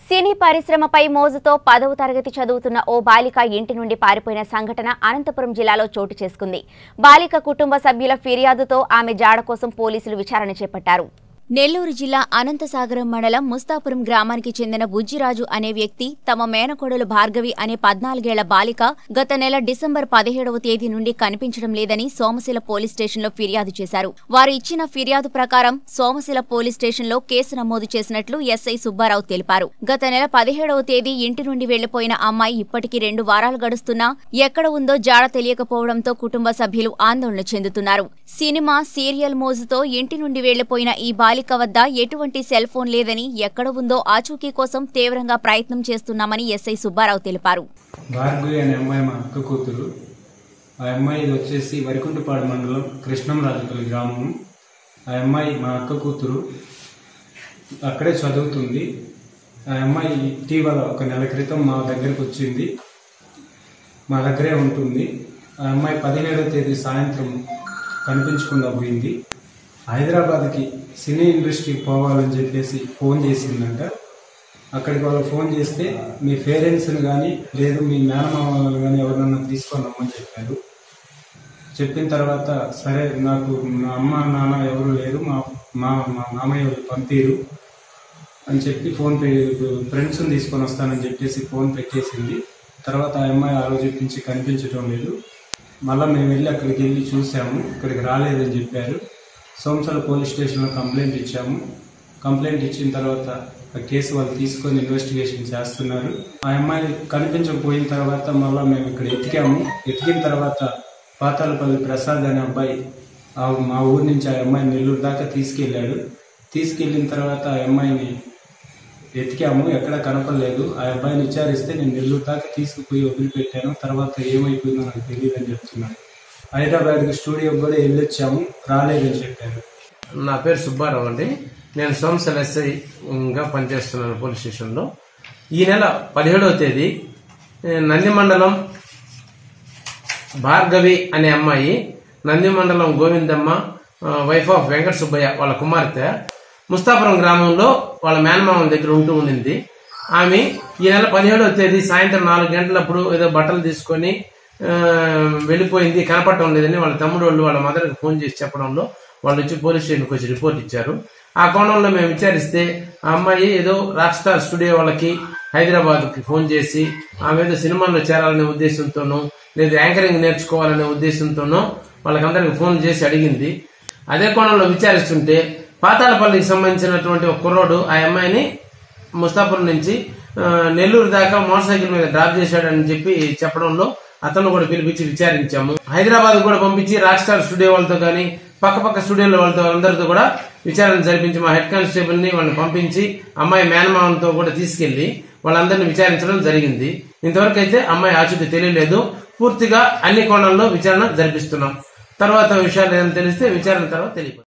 సినీ పరిశ్రమపై మోజుతో పదవ తరగతి చదువుతున్న ఓ బాలిక ఇంటి నుండి పారిపోయిన సంఘటన అనంతపురం జిల్లాలో చోటు చేసుకుంది బాలిక కుటుంబ సభ్యుల ఫిర్యాదుతో ఆమె జాడ కోసం పోలీసులు విచారణ చేపట్టారు నెల్లూరు జిల్లా అనంతసాగరం మండలం ముస్తాపురం గ్రామానికి చెందిన బుజ్జిరాజు అనే వ్యక్తి తమ మేనకోడలు భార్గవి అనే పద్నాలుగేళ్ల బాలిక గత నెల డిసెంబర్ పదిహేడవ తేదీ నుండి కనిపించడం లేదని సోమశిల పోలీస్ స్టేషన్లో ఫిర్యాదు చేశారు వారు ఇచ్చిన ఫిర్యాదు ప్రకారం సోమశిల పోలీస్ స్టేషన్లో కేసు నమోదు చేసినట్లు ఎస్ఐ సుబ్బారావు తెలిపారు గత నెల పదిహేడవ తేదీ ఇంటి నుండి వెళ్లిపోయిన అమ్మాయి ఇప్పటికి రెండు వారాలు గడుస్తున్నా ఎక్కడ ఉందో జాడ తెలియకపోవడంతో కుటుంబ సభ్యులు ఆందోళన చెందుతున్నారు సినిమా సీరియల్ మోజుతో ఇంటి నుండి వెళ్లిపోయిన ఈ బాలిక వద్ద ఎటువంటి సెల్ ఫోన్ లేదని ఎక్కడ ఉందో ఆచూకీ కోసం తీవ్రంగా ప్రయత్నం చేస్తున్నామని ఎస్ఐ సుబ్బారావు తెలిపారు భార్గవి అనే అమ్మాయి మా అక్క కూతురు ఆ అమ్మాయి ఇది వచ్చేసి వరికుంటపాడు మండలం కృష్ణంరాజుపల్లి గ్రామం ఆ అమ్మాయి మా అక్క కూతురు అక్కడే చదువుతుంది ఆ అమ్మాయి ఇటీవల ఒక నెల క్రితం మా దగ్గరికి వచ్చింది మా దగ్గరే ఉంటుంది ఆ అమ్మాయి పదిహేడవ తేదీ సాయంత్రం కనిపించకుండా పోయింది హైదరాబాద్కి సినీ ఇండస్ట్రీకి పోవాలని చెప్పేసి ఫోన్ చేసిందంట అక్కడికి వాళ్ళు ఫోన్ చేస్తే మీ పేరెంట్స్ని కానీ లేదు మీ మేనమామలను కానీ ఎవరినన్నా తీసుకొని రమ్మని చెప్పారు చెప్పిన తర్వాత సరే నాకు మా అమ్మ నాన్న ఎవరు లేరు మా మా మా మామయ్య వాళ్ళు పంపిరు అని చెప్పి ఫోన్ పే ఫ్రెండ్స్ని తీసుకొని వస్తానని చెప్పేసి ఫోన్ పెట్టేసింది తర్వాత ఆ అమ్మాయి ఆ రోజు నుంచి కనిపించడం లేదు మళ్ళీ మేము వెళ్ళి అక్కడికి వెళ్ళి చూసాము ఇక్కడికి రాలేదని చెప్పారు సోమసల పోలీస్ స్టేషన్లో కంప్లైంట్ ఇచ్చాము కంప్లైంట్ ఇచ్చిన తర్వాత ఆ కేసు వాళ్ళు తీసుకొని ఇన్వెస్టిగేషన్ చేస్తున్నారు ఆ అమ్మాయి కనిపించకపోయిన తర్వాత మళ్ళీ మేము ఇక్కడ ఎతికాము ఎతికిన తర్వాత పాతాలపల్లి ప్రసాద్ అనే అబ్బాయి ఆ మా ఊరి నుంచి ఆ అమ్మాయిని నెల్లూరు దాకా తీసుకెళ్ళాడు తీసుకెళ్ళిన తర్వాత ఆ అమ్మాయిని ఎతికాము ఎక్కడ కనపడలేదు ఆ అబ్బాయిని విచారిస్తే నేను నెల్లూరు దాకా తీసుకుపోయి వదిలిపెట్టాను తర్వాత ఏమైపోయిందో నాకు తెలియదని చెప్తున్నాను హైదరాబాద్కి స్టూడియోకి కూడా వెళ్ళొచ్చాము రాలేదని చెప్పారు నా పేరు సుబ్బారావు అండి నేను సోమశల ఎస్ఐగా పనిచేస్తున్నాను పోలీస్ స్టేషన్లో ఈ నెల పదిహేడవ తేదీ ఏ, నంది మండలం భార్గవి అనే అమ్మాయి నంది మండలం గోవిందమ్మ ఆ, వైఫ్ ఆఫ్ వెంకట సుబ్బయ్య వాళ్ళ కుమార్తె ముస్తాపురం గ్రామంలో వాళ్ళ మేనమామ దగ్గర ఉంటూ ఉండింది ఆమె ఈ నెల పదిహేడవ తేదీ సాయంత్రం నాలుగు గంటలప్పుడు ఏదో బట్టలు తీసుకొని ఆ, వెళ్ళిపోయింది కనపడటం లేదని వాళ్ళ తమ్ముడు వాళ్ళు వాళ్ళ మదర్కి ఫోన్ చేసి చెప్పడంలో వాళ్ళు వచ్చి పోలీస్ స్టేషన్కి వచ్చి రిపోర్ట్ ఇచ్చారు ఆ కోణంలో మేము విచారిస్తే ఆ అమ్మాయి ఏదో రాక్ స్టార్ స్టూడియో వాళ్ళకి హైదరాబాద్కి ఫోన్ చేసి ఆమె ఏదో సినిమాల్లో చేరాలనే ఉద్దేశంతోనూ లేదా యాంకరింగ్ నేర్చుకోవాలనే ఉద్దేశంతోనూ వాళ్ళకందరికి ఫోన్ చేసి అడిగింది అదే కోణంలో విచారిస్తుంటే పాతాళపల్లికి సంబంధించినటువంటి ఒక కుర్రోడు ఆ అమ్మాయిని ముస్తాపురం నుంచి ఆ, నెల్లూరు దాకా మోటార్ సైకిల్ మీద డ్రాప్ చేశాడని చెప్పి చెప్పడంలో అతను కూడా పిలిపించి విచారించాము హైదరాబాద్ కూడా పంపించి రాక్ స్టార్ స్టూడియో వాళ్ళతో కానీ పక్క పక్క స్టూడియోల వాళ్ళతో అందరితో కూడా విచారణ జరిపించి మా హెడ్ కానిస్టేబుల్ ని వాళ్ళని పంపించి అమ్మాయి మేనమామతో కూడా తీసుకెళ్లి వాళ్ళందరినీ విచారించడం జరిగింది ఇంతవరకు అయితే అమ్మాయి ఆచూకీ తెలియలేదు పూర్తిగా అన్ని కోణాల్లో విచారణ జరిపిస్తున్నాం తర్వాత విషయాలు ఏదైనా తెలిస్తే విచారణ తర్వాత తెలియదు